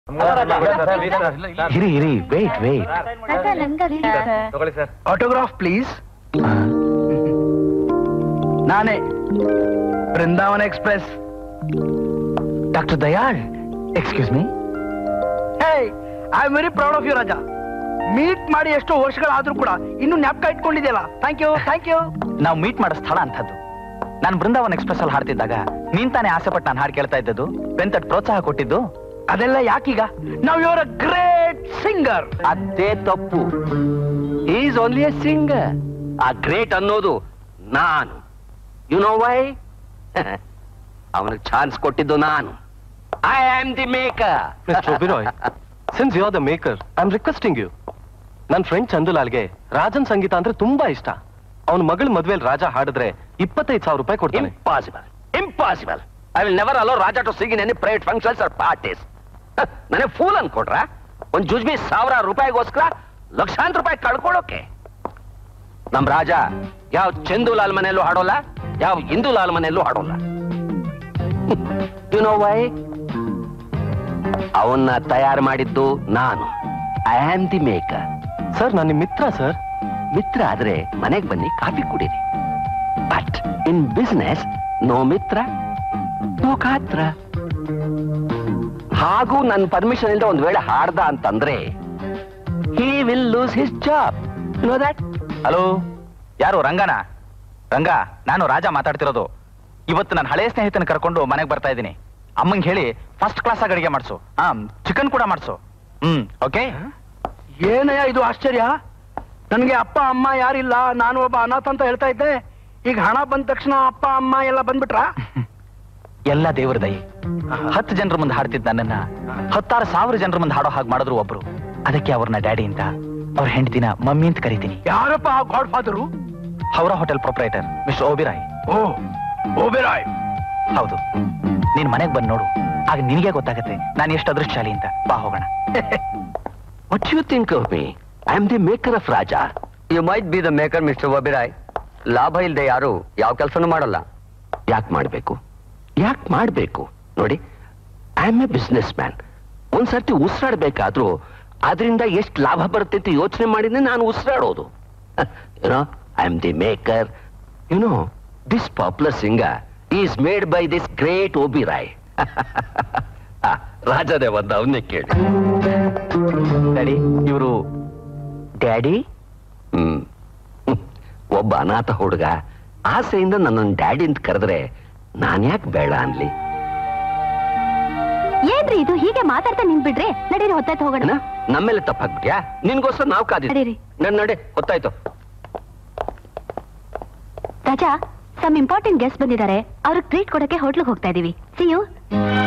ಇರಿ ಇರಿ wait wait ತಗೊಳ್ಳಿ ಸರ್ ಆಟೋಗ್ರಾಫ್ ಪ್ಲೀಸ್ ನಾನೇ Brindavana express doctor Dayal excuse me hey I am very proud of you Raja meet ಮಾಡಿ ಎಷ್ಟೋ ವರ್ಷಗಳಾದ್ರೂ ಕೂಡ ಇನ್ನು ಜ್ಞಾಪಕ ಇಟ್ಕೊಂಡಿದ್ಯಲ್ಲ ಥ್ಯಾಂಕ್ ಯು ಥ್ಯಾಂಕ್ ಯು ನಾವು ಮೀಟ್ ಮಾಡೋ ಸ್ಥಳ ಅಂಥದ್ದು ನಾನು ಬೃಂದಾವನ್ ಎಕ್ಸ್ಪ್ರೆಸ್ ಅಲ್ಲಿ ಹಾಡ್ತಿದ್ದಾಗ ನೀನ್ ತಾನೇ ಆಸೆ ಪಟ್ಟು ನಾನು ಹಾಡು ಕೇಳ್ತಾ ಇದ್ದದ್ದು ವೆಂಕಟ್ ಪ್ರೋತ್ಸಾಹ ಕೊಟ್ಟಿದ್ದು ಅದೆಲ್ಲ ಯಾಕೀಗ ನಾವು ಯುವರ್ ಅ ಗ್ರೇಟ್ ಸಿಂಗರ್ ಅದೇ ತಪ್ಪು ಈಸ್ ಓನ್ಲಿ ಎ ಸಿಂಗರ್ ಆ ಗ್ರೇಟ್ ಅನ್ನೋದು ನಾನು ಯು ನೋ ವೈ ಅವನಿಗೆ ಚಾನ್ಸ್ ಕೊಟ್ಟಿದ್ದು ನಾನು I am the maker Mr. Oberoi, since you are the maker I am requesting you ನನ್ನ ಫ್ರೆಂಡ್ ಚಂದುಲಾಲ್ಗೆ ರಾಜನ್ ಸಂಗೀತ ಅಂದ್ರೆ ತುಂಬಾ ಇಷ್ಟ ಅವನ ಮಗಳ ಮದ್ವೆಲ್ ರಾಜ ಹಾಡಿದ್ರೆ ಇಪ್ಪತ್ತೈದು ಸಾವಿರ ರೂಪಾಯಿ ಕೊಡ್ತಾನೆ impossible impossible I will never allow Raja to sing in any private functions or parties ನನಗೆ ಫೂಲ್ ಅನ್ಕೊಡ್ರ ಒಂದ್ ಜುಜ್ಬಿ ಸಾವಿರ ರೂಪಾಯಿಗೋಸ್ಕರ ಲಕ್ಷಾಂತರ ರೂಪಾಯಿ ಕಳ್ಕೊಳೋಕೆ ನಮ್ ರಾಜ ಯಾವ ಚಂದುಲಾಲ್ ಮನೆಯಲ್ಲೂ ಹಾಡೋಲ್ಲ ಯಾವ ಇಂದುಲಾಲ್ ಮನೆಯಲ್ಲೂ ಹಾಡೋಲ್ಲ ಯು ನೋ ವೈ ಅವನ್ನ ತಯಾರು ಮಾಡಿದ್ದು ನಾನು I am the maker sir ನಾನು ನಿಮ್ ಮಿತ್ರ ಸರ್ ಮಿತ್ರ ಆದ್ರೆ ಮನೆಗೆ ಬನ್ನಿ ಕಾಫಿ ಕುಡೀರಿ ಬಟ್ ಇನ್ ಬಿಸ್ನೆಸ್ ನೋ ಮಿತ್ರ ನೋ ಕಾತ್ರ ಹಾಗೂ ನನ್ನ ಪರ್ಮಿಷನ್ ಇಲ್ಲದೆ ಒಂದ್ ವೇಳೆ ಹಾಡ್ದ ಅಂತಂದ್ರೆ he will lose his job no that hello ಯಾರು ರಂಗನ ರಂಗ ನಾನು ರಾಜ ಮಾತಾಡ್ತಿರೋದು ಇವತ್ತು ನನ್ನ ಹಳೆಯ ಸ್ನೇಹಿತನ ಕರ್ಕೊಂಡು ಮನೆಗೆ ಬರ್ತಾ ಇದ್ದೀನಿ ಅಮ್ಮಂಗೆ ಹೇಳಿ ಫಸ್ಟ್ ಕ್ಲಾಸ್ ಆಗಿ ಅಡಿಗೆ ಮಾಡಿಸು ಹಾ ಚಿಕನ್ ಕೂಡ ಮಾಡಿಸು ಹ್ಮ್ ಓಕೆ ಏನಯ್ಯ ಇದು ಆಶ್ಚರ್ಯ ನನಗೆ ಅಪ್ಪ ಅಮ್ಮ ಯಾರಿಲ್ಲ ನಾನು ಒಬ್ಬ ಅನಾಥ ಅಂತ ಹೇಳ್ತಾ ಇದ್ದೆ ಈಗ ಹಣ ಬಂದ ತಕ್ಷಣ ಅಪ್ಪ ಅಮ್ಮ ಎಲ್ಲ ಬಂದ್ಬಿಟ್ರಾ ಎಲ್ಲ ದೇವ್ರ ದಯೆ ಹತ್ತು ಜನರ ಮುಂದೆ ಹಾಡ್ತಿದ್ದ ನನ್ನನ್ನ ಹತ್ತಾರು ಸಾವಿರ ಜನರ ಮುಂದೆ ಹಾಡೋ ಹಾಗೆ ಮಾಡಿದ್ರು ಒಬ್ರು ಅದಕ್ಕೆ ಅವ್ರನ್ನ ಡ್ಯಾಡಿ ಅಂತ ಅವ್ರ ಹೆಂಡತಿನ ಮಮ್ಮಿ ಅಂತ ಕರಿತೀನಿ ಯಾರಪ್ಪ ಆ godfather Howrah hotel proprietor mister Oberoi oh Oberoi ಹೌದು ನೀನ್ ಮನೆಗ್ ಬಂದ್ ನೋಡು ಆಗ ನಿನಗೆ ಗೊತ್ತಾಗತ್ತೆ ನಾನು ಎಷ್ಟು ಅದೃಷ್ಟಶಾಲಿ ಅಂತ ಬಾ ಹೋಗೋಣ what you think of me I am the maker of Raja you might be the maker mister Oberoi ಲಾಭ ಇಲ್ಲದೆ ಯಾರು ಯಾವ ಕೆಲಸನೂ ಮಾಡಲ್ಲ ಯಾಕೆ ಮಾಡಬೇಕು ಯಾಕೆ ಮಾಡಬೇಕು ನೋಡಿ I am a businessman ಒಂದ್ಸರ್ತಿ ಉಸಿರಾಡ್ಬೇಕಾದ್ರೂ ಅದರಿಂದ ಎಷ್ಟು ಲಾಭ ಬರುತ್ತೆ ಅಂತ ಯೋಚನೆ ಮಾಡಿದ್ರೆ ನಾನು ಉಸಿರಾಡೋದು you know I am the maker you know this popular singer is made by this great Oberoi ರಾಜದೇ ಒಂದು ಅವನ್ನೇ ಕೇಳಿ ಡ್ಯಾಡಿ ಇವರು ಡ್ಯಾಡಿ ಹ್ಮ್ ಹ್ಮ್. ಒಬ್ಬ ಅನಾಥ ಹುಡುಗ ಆಸೆಯಿಂದ ನನ್ನನ್ನು ಡ್ಯಾಡಿ ಅಂತ ಕರೆದ್ರೆ ನಾನ್ ಯಾಕೆ ಬೇಡ ಅನ್ಲಿ ಏನ್ರಿ ಇದು ಹೀಗೆ ಮಾತಾಡ್ತಾ ನಿಂತ್ಬಿಡ್ರಿ ನಡೀರಿ ಹೊತ್ತಾಯ್ತು ಹೋಗೋಣ ಏನ? ನಮ್ಮೇಲೆ ತಪ್ಪಾಗ್ಬಿಟ್ಯಾ ನಿನ್ಗೋಸ್ಕರ ನಾವು ಕಾದಿದ್ವಿ ನಡೀರಿ. ನಡ್ ನಡೆ ಹೊತ್ತಾಯ್ತು ರಾಜಾ ಸಮ್ ಇಂಪಾರ್ಟೆಂಟ್ ಗೆಸ್ಟ್ ಬಂದಿದ್ದಾರೆ ಅವ್ರಿಗೆ ಟ್ರೀಟ್ ಕೊಡಕ್ಕೆ ಹೋಟ್ಲಿಗೆ ಹೋಗ್ತಾ ಇದೀವಿ ಸಿ ಯು